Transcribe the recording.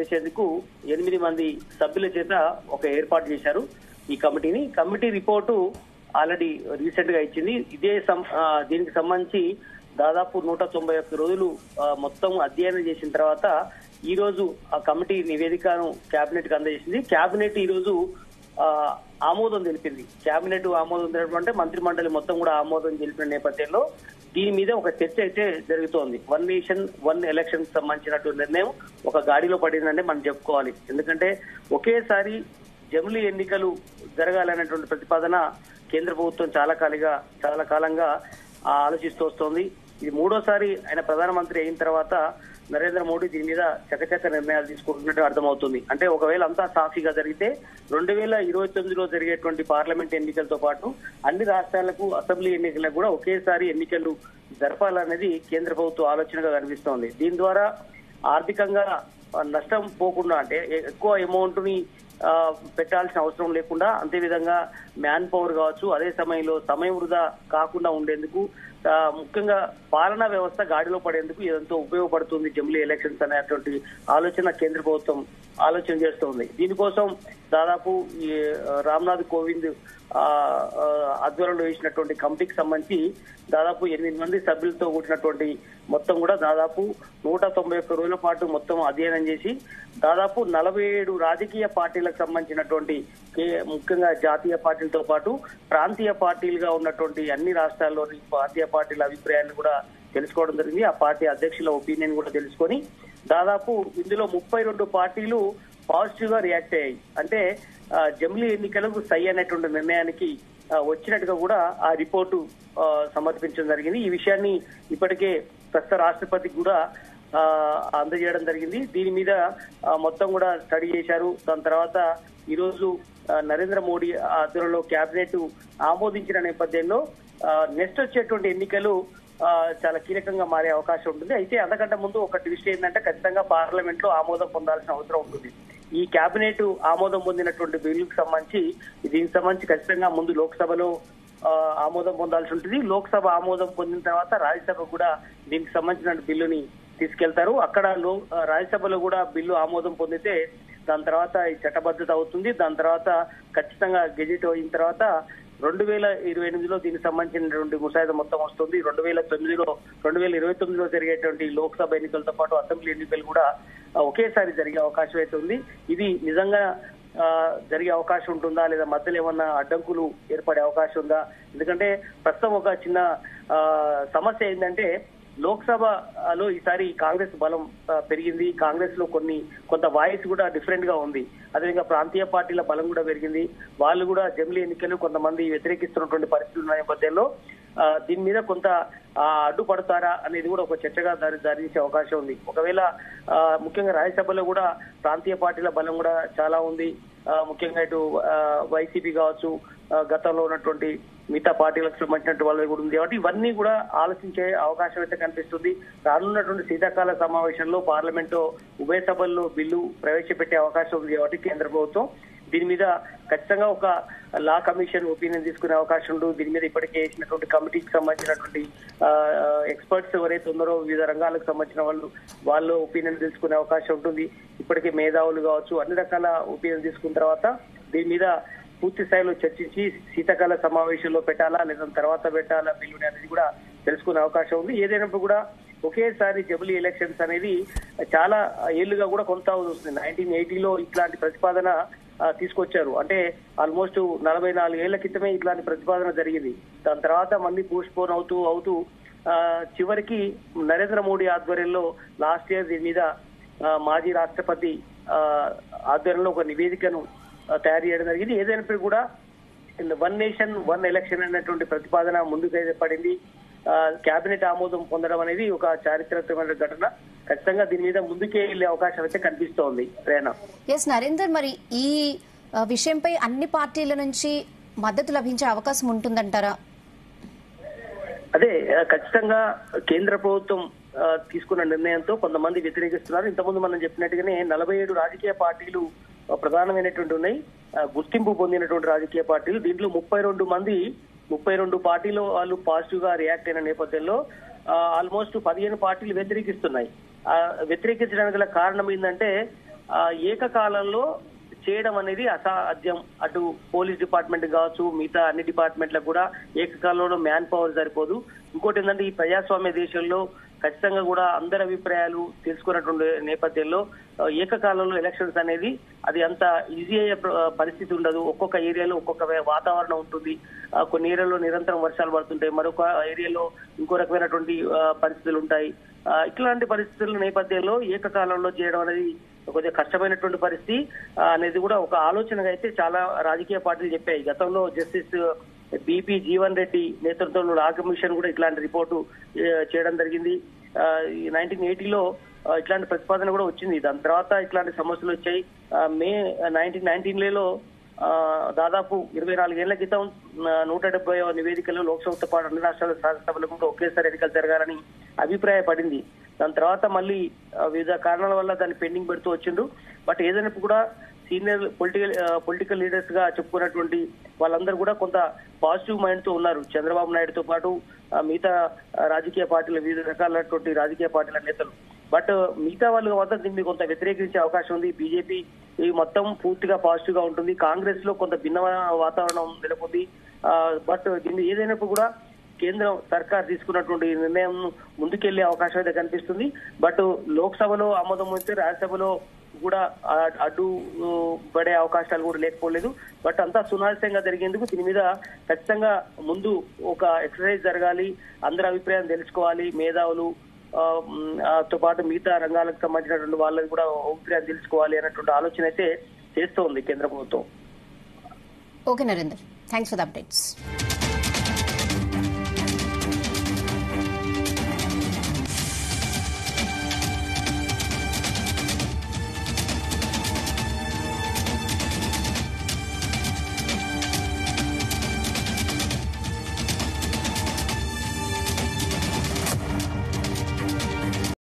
చేసేందుకు ఎనిమిది మంది సభ్యుల చేత ఒక ఏర్పాటు చేశారు ఈ కమిటీని కమిటీ రిపోర్టు ఆల్రెడీ రీసెంట్ గా ఇచ్చింది ఇదే సం- ఆ, దీనికి సంబంధించి దాదాపు నూట తొంభై ఒక్క రోజులు ఆ, మొత్తం అధ్యయనం చేసిన తర్వాత ఈ రోజు ఆ కమిటీ నివేదికను కేబినెట్ కి అందజేసింది కేబినెట్ ఈ రోజు ఆ, ఆమోదం తెలిపింది కేబినెట్ ఆమోదం తెలపడం అంటే మంత్రి మండలి మొత్తం కూడా ఆమోదం తెలిపిన నేపథ్యంలో దీని మీద ఒక చర్చ అయితే జరుగుతోంది వన్ నేషన్ వన్ ఎలక్షన్ సంబంధించినటువంటి నిర్ణయం ఒక గాడిలో పడిందంటే మనం చెప్పుకోవాలి ఎందుకంటే ఒకేసారి జమిలీ ఎన్నికలు జరగాలనేటువంటి ప్రతిపాదన కేంద్ర ప్రభుత్వం చాలా కాలిగా చాలా కాలంగా ఆ, ఆలోచిస్తూ వస్తోంది ఇది మూడోసారి ఆయన ప్రధానమంత్రి అయిన తర్వాత నరేంద్ర మోడీ దీని మీద చకచక నిర్ణయాలు తీసుకుంటున్నట్టు అర్థమవుతుంది అంటే ఒకవేళ అంతా సాఫీగా జరిగితే రెండు వేల ఇరవై తొమ్మిదిలో జరిగేటువంటి పార్లమెంట్ ఎన్నికలతో పాటు అన్ని రాష్ట్రాలకు అసెంబ్లీ ఎన్నికలకు కూడా ఒకేసారి ఎన్నికలు జరపాలనేది కేంద్ర ప్రభుత్వ ఆలోచనగా కనిపిస్తోంది దీని ద్వారా ఆర్థికంగా ఆ, నష్టం పోకుండా అంటే ఎ- ఎక్కువ అమౌంట్ ని ఆ, పెట్టాల్సిన అవసరం లేకుండా అంతే విధంగా మ్యాన్ పవర్ కావచ్చు అదే సమయంలో సమయం వృధా కాకుండా ఉండేందుకు ఆ, ముఖ్యంగా పాలనా వ్యవస్థ గాడిలో పడేందుకు ఇదంతా ఉపయోగపడుతుంది జమిలీ ఎలక్షన్స్ అనేటువంటి ఆలోచన కేంద్ర ప్రభుత్వం ఆలోచన చేస్తోంది దీనికోసం దాదాపు ఈ ఆ, రామ్నాథ్ కోవింద్ ఆ, ఆ, ఆధ్వర్యంలో వేసినటువంటి కమిటీకి సంబంధించి దాదాపు ఎనిమిది మంది సభ్యులతో కూడినటువంటి మొత్తం కూడా దాదాపు నూట తొంభై ఒక్క రోజుల పాటు మొత్తం అధ్యయనం చేసి దాదాపు నలభై ఏడు రాజకీయ పార్టీలకు సంబంధించినటువంటి కే- ముఖ్యంగా జాతీయ పార్టీలతో పాటు ప్రాంతీయ పార్టీలుగా ఉన్నటువంటి అన్ని రాష్ట్రాల్లోని ప్రాంతీయ పార్టీల అభిప్రాయాన్ని కూడా తెలుసుకోవడం జరిగింది ఆ పార్టీ అధ్యక్షుల ఒపీనియన్ కూడా తెలుసుకొని దాదాపు ఇందులో ముప్పై రెండు పార్టీలు పాజిటివ్ గా రియాక్ట్ అయ్యాయి అంటే ఆ, జమిలీ ఎన్నికలకు సై అనేటువంటి నిర్ణయానికి ఆ, వచ్చినట్టుగా కూడా ఆ రిపోర్టు ఆ, సమర్పించడం జరిగింది ఈ విషయాన్ని ఇప్పటికే ప్రస్తుత రాష్ట్రపతికి కూడా ఆ, అందజేయడం జరిగింది దీని మీద ఆ, మొత్తం కూడా స్టడీ చేశారు దాని తర్వాత ఈ రోజు ఆ, నరేంద్ర మోడీ ఆధ్వర్యంలో కేబినెట్ ఆమోదించిన నేపథ్యంలో నెక్స్ట్ వచ్చేటువంటి ఎన్నికలు ఆ, చాలా కీలకంగా మారే అవకాశం ఉంటుంది అయితే అంతకంటే ముందు ఒక ట్విస్ట్ ఏంటంటే ఖచ్చితంగా పార్లమెంట్ లో ఆమోదం పొందాల్సిన అవసరం ఉంటుంది ఈ కేబినెట్ ఆమోదం పొందినటువంటి బిల్లుకు సంబంధించి దీనికి సంబంధించి ఖచ్చితంగా ముందు లోక్సభలో ఆ, ఆమోదం పొందాల్సి ఉంటుంది లోక్సభ ఆమోదం పొందిన తర్వాత రాజ్యసభ కూడా దీనికి సంబంధించిన బిల్లుని తీసుకెళ్తారు అక్కడ లో ఆ, రాజ్యసభలో కూడా బిల్లు ఆమోదం పొందితే దాని తర్వాత ఈ చట్టబద్ధత అవుతుంది దాని తర్వాత ఖచ్చితంగా గెజిట్ అయిన తర్వాత రెండు వేల ఇరవై ఎనిమిదిలో దీనికి సంబంధించినటువంటి ముసాయిదా మొత్తం వస్తుంది రెండు వేల తొమ్మిదిలో రెండు వేల ఇరవై తొమ్మిదిలో జరిగేటువంటి లోక్సభ ఎన్నికలతో పాటు అసెంబ్లీ ఎన్నికలు కూడా ఆ, ఒకేసారి జరిగే అవకాశం అయితే ఉంది ఇది నిజంగా ఆ, జరిగే అవకాశం ఉంటుందా లేదా మధ్యలో ఏమన్నా అడ్డంకులు ఏర్పడే అవకాశం ఉందా ఎందుకంటే ప్రస్తుతం ఒక చిన్న ఆ, సమస్య ఏంటంటే లోక్సభలో ఈసారి కాంగ్రెస్ బలం ఆ, పెరిగింది కాంగ్రెస్ లో కొన్ని కొంత వాయిస్ కూడా డిఫరెంట్ గా ఉంది అదేవిధంగా ప్రాంతీయ పార్టీల బలం కూడా పెరిగింది వాళ్ళు కూడా జమిలీ ఎన్నికలు కొంతమంది వ్యతిరేకిస్తున్నటువంటి పరిస్థితులు ఉన్న నేపథ్యంలో ఆ, దీని మీద కొంత ఆ, అడ్డుపడతారా అనేది కూడా ఒక చర్చగా దారి దారించే అవకాశం ఉంది ఒకవేళ ఆ, ముఖ్యంగా రాజ్యసభలో కూడా ప్రాంతీయ పార్టీల బలం కూడా చాలా ఉంది ఆ, ముఖ్యంగా ఇటు వైసీపీ కావచ్చు ఆ, గతంలో ఉన్నటువంటి మిగతా పార్టీలకు సంబంధించినటువంటి వాళ్ళది కూడా ఉంది కాబట్టి ఇవన్నీ కూడా ఆలోచించే అవకాశం అయితే కనిపిస్తుంది రానున్నటువంటి శీతాకాల సమావేశంలో పార్లమెంట్ ఉభయ సభల్లో బిల్లు ప్రవేశపెట్టే అవకాశం ఉంది కాబట్టి కేంద్ర ప్రభుత్వం దీని మీద ఖచ్చితంగా ఒక లా కమిషన్ ఒపీనియన్ తీసుకునే అవకాశం ఉండు దీని మీద ఇప్పటికే వేసినటువంటి కమిటీకి సంబంధించినటువంటి ఎక్స్పర్ట్స్ ఎవరైతే ఉన్నారో వివిధ రంగాలకు సంబంధించిన వాళ్ళు వాళ్ళ ఒపీనియన్ తెలుసుకునే అవకాశం ఉంటుంది ఇప్పటికే మేధావులు కావచ్చు అన్ని రకాల ఒపీనియన్ తీసుకున్న తర్వాత దీని మీద పూర్తి స్థాయిలో చర్చించి శీతాకాల సమావేశంలో పెట్టాలా లేదా తర్వాత పెట్టాలా బిల్లుని అనేది కూడా తెలుసుకునే అవకాశం ఉంది ఏదైనప్పుడు కూడా ఒకేసారి జబులీ ఎలక్షన్స్ అనేది చాలా ఏళ్లుగా కూడా కొనసాగుతూ వస్తుంది నైన్టీన్ ఎయిటీలో ఇట్లాంటి ప్రతిపాదన ఆ, తీసుకొచ్చారు అంటే ఆల్మోస్ట్ నలభై నాలుగు ఏళ్ల క్రితమే ఇట్లాంటి ప్రతిపాదన జరిగింది దాని తర్వాత మళ్ళీ పోస్ట్ పోన్ అవుతూ అవుతూ ఆ, చివరికి నరేంద్ర మోడీ ఆధ్వర్యంలో లాస్ట్ ఇయర్ దీని మీద ఆ, మాజీ రాష్ట్రపతి ఆ, ఆధ్వర్యంలో ఒక నివేదికను ఆ, తయారు చేయడం జరిగింది ఏదైనప్పటికీ కూడా వన్ నేషన్ వన్ ఎలక్షన్ అనేటువంటి ప్రతిపాదన ముందుకైతే పడింది ఆ, కేబినెట్ ఆమోదం పొందడం అనేది ఒక చారిత్రాత్మకమైన ఘటన ఖచ్చితంగా దీని మీద ముందుకే వెళ్లే అవకాశం అయితే కనిపిస్తోంది ప్రేరణ ఎస్ నరేందర్ మరి ఈ ఆ, విషయంపై అన్ని పార్టీల నుంచి మద్దతు లభించే అవకాశం ఉంటుందంటారా అదే ఆ, ఖచ్చితంగా కేంద్ర ప్రభుత్వం ఆ, తీసుకున్న నిర్ణయంతో కొంతమంది వ్యతిరేకిస్తున్నారు ఇంతకుముందు మనం చెప్పినట్టుగానే నలభై ఏడు రాజకీయ పార్టీలు ఆ, ప్రధానమైనటువంటి ఉన్నాయి ఆ, గుర్తింపు పొందినటువంటి రాజకీయ పార్టీలు దీంట్లో ముప్పై రెండు మంది ముప్పై రెండు పార్టీలు వాళ్ళు పాజిటివ్ గా రియాక్ట్ అయిన నేపథ్యంలో ఆల్మోస్ట్ పదిహేను పార్టీలు వ్యతిరేకిస్తున్నాయి ఆ, వ్యతిరేకించడానికి గల కారణం ఏంటంటే ఆ, ఏకకాలంలో చేయడం అనేది అసాధ్యం అటు పోలీస్ డిపార్ట్మెంట్ కావచ్చు మిగతా అన్ని డిపార్ట్మెంట్లకు కూడా ఏకకాలంలో మ్యాన్ పవర్ సరిపోదు ఇంకోటి ఏంటంటే ఈ ప్రజాస్వామ్య దేశంలో ఖచ్చితంగా కూడా అందరి అభిప్రాయాలు తెలుసుకున్నటువంటి నేపథ్యంలో ఆ, ఏకకాలంలో ఎలక్షన్స్ అనేది అది అంత ఈజీ అయ్యే ప్ర- పరిస్థితి ఉండదు ఒక్కొక్క ఏరియాలో ఒక్కొక్క వే- వాతావరణం ఉంటుంది ఆ, కొన్ని ఏరియాలో నిరంతరం వర్షాలు పడుతుంటాయి మరొక ఏరియాలో ఇంకో రకమైనటువంటి ఆ, పరిస్థితులు ఉంటాయి ఆ, ఇట్లాంటి పరిస్థితుల నేపథ్యంలో ఏకకాలంలో చేయడం అనేది కొద్దిగా కష్టమైనటువంటి పరిస్థితి ఆ, అనేది కూడా ఒక ఆలోచనగా అయితే చాలా రాజకీయ పార్టీలు చెప్పాయి గతంలో జస్టిస్ బీపీ జీవన్ రెడ్డి నేతృత్వంలో లా కమిషన్ కూడా ఇట్లాంటి రిపోర్టు ఏ, చేయడం జరిగింది నైన్టీన్ ఎయిటీలో ఇట్లాంటి ప్రతిపాదన కూడా వచ్చింది దాని తర్వాత ఇట్లాంటి సమస్యలు వచ్చాయి ఆ, మే నైన్టీన్ నైన్టీన్లలో దాదాపు ఇరవై నాలుగేళ్ల క్రితం ఆ, నూట డెబ్బై నివేదికలు లోక్సభతో పాటు అన్ని రాష్ట్రాల శాసనసభలకు కూడా ఒకేసారి ఎన్నికలు జరగాలని అభిప్రాయపడింది దాని తర్వాత మళ్ళీ ఆ, వివిధ కారణాల వల్ల దాన్ని పెండింగ్ పెడుతూ వచ్చిండ్రు బట్ ఏదైనా కూడా సీనియర్ పొలిటికల్ పొలిటికల్ లీడర్స్ గా చెప్పుకున్నటువంటి వాళ్ళందరూ కూడా కొంత పాజిటివ్ మైండ్ తో ఉన్నారు చంద్రబాబు నాయుడుతో పాటు ఆ, మిగతా ఆ, రాజకీయ పార్టీల వివిధ రకాలైనటువంటి రాజకీయ పార్టీల నేతలు బట్ మిగతా వాళ్ళు మాత్రం దీన్ని కొంత వ్యతిరేకించే అవకాశం ఉంది బీజేపీ ఈ మొత్తం పూర్తిగా పాజిటివ్ గా ఉంటుంది కాంగ్రెస్ లో కొంత భిన్నమైన వాతావరణం నెలకొంది ఆ, బట్ దీన్ని ఏదైనప్పుడు కూడా కేంద్రం సర్కార్ తీసుకున్నటువంటి నిర్ణయం ముందుకెళ్లే అవకాశం అయితే కనిపిస్తుంది బట్ లోక్సభలో ఆమోదం అయితే రాజ్యసభలో కూడా ఆ- అడ్డు ఊ, పడే అవకాశాలు కూడా లేకపోలేదు బట్ అంతా సునాయాసంగా జరిగేందుకు దీని మీద ఖచ్చితంగా ముందు ఒక ఎక్సర్సైజ్ జరగాలి అందరి అభిప్రాయం తెలుసుకోవాలి మేధావులు ఆ, మ్, ఆ, తో పాటు మిగతా రంగాలకు సంబంధించినటువంటి వాళ్ళని కూడా అభిప్రాయం తెలుసుకోవాలి అన్నటువంటి ఆలోచన అయితే చేస్తోంది కేంద్ర ప్రభుత్వం okay Narender thanks for the updates